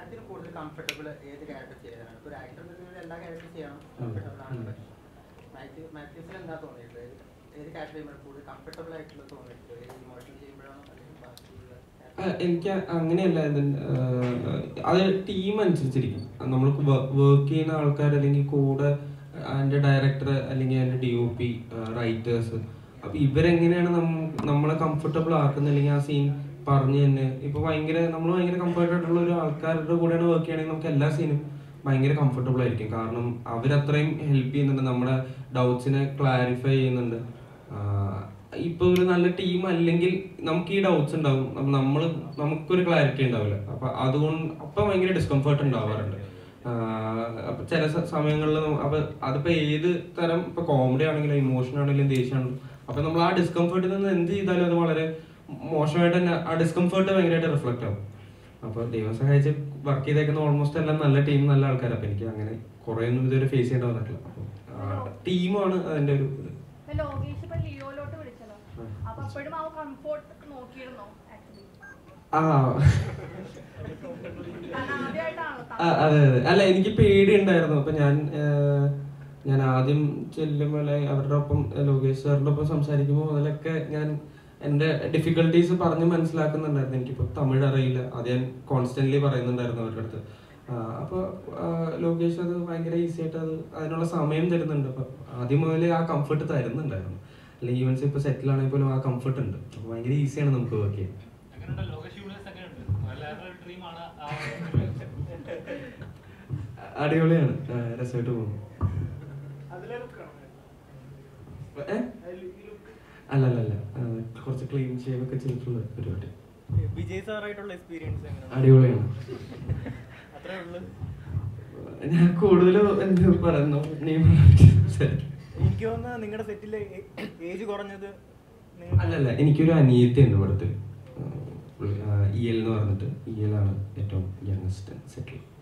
മാത്യുവിന് കൂടുതൽ കംഫർട്ടബിൾ ഏത് ക്യാരക്ടർ ചെയ്യാനാണ് ഇപ്പൊ ഒരു ആക്ടർ എല്ലാ ക്യാരക്ടർ ചെയ്യണം ഉം. കംഫർട്ടബിൾ ആണ് ഉം. പക്ഷേ മാത്യു മാത്യൂസിൽ എന്താ തോന്നിയിട്ടുള്ളത് ഏത് ഏത് ക്യാരക്ടർ ചെയ്യുമ്പോൾ കൂടുതൽ കംഫർട്ടബിൾ ആയിട്ടുള്ള തോന്നിയിട്ടുള്ളത് ഏത് ഇമോഷൻ ചെയ്യുമ്പോഴാണോ അല്ലെങ്കിൽ ബാക്കിയുള്ള ആ, എനിക്ക് അങ്ങനെയല്ല ഇത് അത് ടീം അനുസരിച്ചിരിക്കും നമ്മൾ വർക്ക് ചെയ്യുന്ന ആൾക്കാർ അല്ലെങ്കിൽ കൂടെ അതിന്റെ ഡയറക്ടർ അല്ലെങ്കിൽ അതിന്റെ ഡി ഒ പി റൈറ്റേഴ്സ് അപ്പൊ ഇവരെങ്ങനെയാണ് നമ്മ- നമ്മളെ കംഫർട്ടബിൾ ആക്കുന്നത് അല്ലെങ്കിൽ ആ സീൻ പറഞ്ഞു തന്നെ ഇപ്പൊ ഭയങ്കര നമ്മൾ ഭയങ്കര കംഫർട്ട് ആയിട്ടുള്ള ഒരു ആൾക്കാരുടെ കൂടെയാണ് വർക്ക് ചെയ്യണമെങ്കിൽ നമുക്ക് എല്ലാ സീനും ഭയങ്കര കംഫർട്ടബിൾ ആയിരിക്കും കാരണം അവരത്രയും ഹെൽപ്പ് ചെയ്യുന്നുണ്ട് നമ്മുടെ ഡൗട്ട്സിനെ ക്ലാരിഫൈ ചെയ്യുന്നുണ്ട് ആഹ് ഇപ്പൊ ഒരു നല്ല ടീം അല്ലെങ്കിൽ നമുക്ക് ഈ ഡൗട്ട്സ് ഉണ്ടാവും അപ്പൊ നമ്മള് നമുക്കൊരു ക്ലാരിറ്റി ഉണ്ടാവില്ല അപ്പൊ അതുകൊണ്ട് അപ്പൊ ഭയങ്കര ഡിസ്കംഫർട്ട് ഉണ്ടാവാറുണ്ട് ആഹ് അപ്പൊ ചില സമയങ്ങളിൽ അപ്പൊ അതിപ്പോ ഏത് തരം ഇപ്പൊ കോമഡി ആണെങ്കിലും ഇമോഷൻ ആണെങ്കിലും ദേഷ്യമാണെങ്കിലും അപ്പൊ നമ്മൾ ആ ഡിസ്കംഫർട്ടിൽ നിന്ന് എന്ത് ചെയ്താലും അത് വളരെ മോശമായിട്ട് തന്നെ ആ ഡിസ്കംഫർട്ട് ഭയങ്കരമായിട്ട് റിഫ്ലക്ട് ആവും അപ്പൊ ദൈവം സഹായിച്ച് വർക്ക് ചെയ്തേക്കുന്ന ഓൾമോസ്റ്റ് എല്ലാം നല്ല ടീം നല്ല ആൾക്കാരാണ് അപ്പൊ എനിക്ക് അങ്ങനെ കുറെ ഒന്നും ഇതുവരെ ഫേസ് ചെയ്യേണ്ടി വന്നിട്ടില്ല അപ്പൊ ടീമാണ് അതിന്റെ ഒരു ഇത് ഇപ്പൊ ലോകേഷ് ഇപ്പൊ ലിയോയിലോട്ട് വിളിച്ചല്ലോ ഉം. അപ്പൊ അപ്പോഴും ആ കംഫോർട്ട് നോക്കിയിരുന്നോ ആക്ച്വലി ആ കാരണം ആദ്യമായിട്ടാണല്ലോ ആ, അതെ അതെ അല്ല എനിക്ക് പേടി ഉണ്ടായിരുന്നു അപ്പൊ ഞാൻ ഏഹ്, ഞാൻ ആദ്യം ചെല്ലുമ്പോൾ അവരുടെ ഒപ്പം ഏഹ്, ലോകേഷ് സാറിന്റെ ഒപ്പം സംസാരിക്കുമ്പോൾ മുതലൊക്കെ ഞാൻ എന്റെ ഡിഫിക്കൽട്ടീസ് പറഞ്ഞ് മനസ്സിലാക്കുന്നുണ്ടായിരുന്നു എനിക്കിപ്പോ തമിഴ് അറിയില്ല അത് ഞാൻ കോൺസ്റ്റന്റ്ലി പറയുന്നുണ്ടായിരുന്നു അവരുടെ അടുത്ത് ആ, അപ്പൊ ആ, ലോകേഷ് അത് ഭയങ്കര ഈസി ആയിട്ട് അത് അതിനുള്ള സമയം തരുന്നുണ്ട് അപ്പൊ ആദ്യം മുതലേ ആ കംഫർട്ട് തരുന്നുണ്ടായിരുന്നു അല്ലെങ്കിൽ ഈവൻസ് ഇപ്പൊ സെറ്റിൽ ആണെങ്കിൽ പോലും ആ കംഫർട്ട് ഉണ്ട് അപ്പൊ ഭയങ്കര ഈസിയാണ് നമുക്ക് വർക്ക് ചെയ്യാൻ അങ്ങനെയുണ്ട് ലോകേഷ് യൂണിവേഴ്സ് അങ്ങനെയുണ്ട് എല്ലാവരുടെ ഡ്രീമാണ് ആ ഒരു അടിപൊളിയാണ് ആ, രസമായിട്ട് പോകുന്നു ഏ? അല്ല അല്ല അല്ല ആ, കുറച്ച് ക്ലീൻ ഷേവ് ഒക്കെ ചെയ്തിട്ടുള്ള പരിപാടി വിജയ് സാറായിട്ടുള്ള എക്സ്പീരിയൻസ് എങ്ങനെയാണ് അടിപൊളിയാണ് അത്രേ ഉള്ളൂ ഞാൻ കൂടുതൽ എന്ത് പറയുന്നു നീ സംസാരിക്കും എനിക്ക് തോന്നുന്നത് നിങ്ങളുടെ സെറ്റിലെ ഏജ് കുറഞ്ഞത് നിങ്ങൾ- അല്ലല്ല എനിക്കൊരു അനിയത്തി ഉണ്ട് ഇവിടുത്തെ ഇ എൽ എന്ന് പറഞ്ഞിട്ട് ഇ എൽ ആണ് ഏറ്റവും യങ്സ്റ്റ് സെറ്റിൽ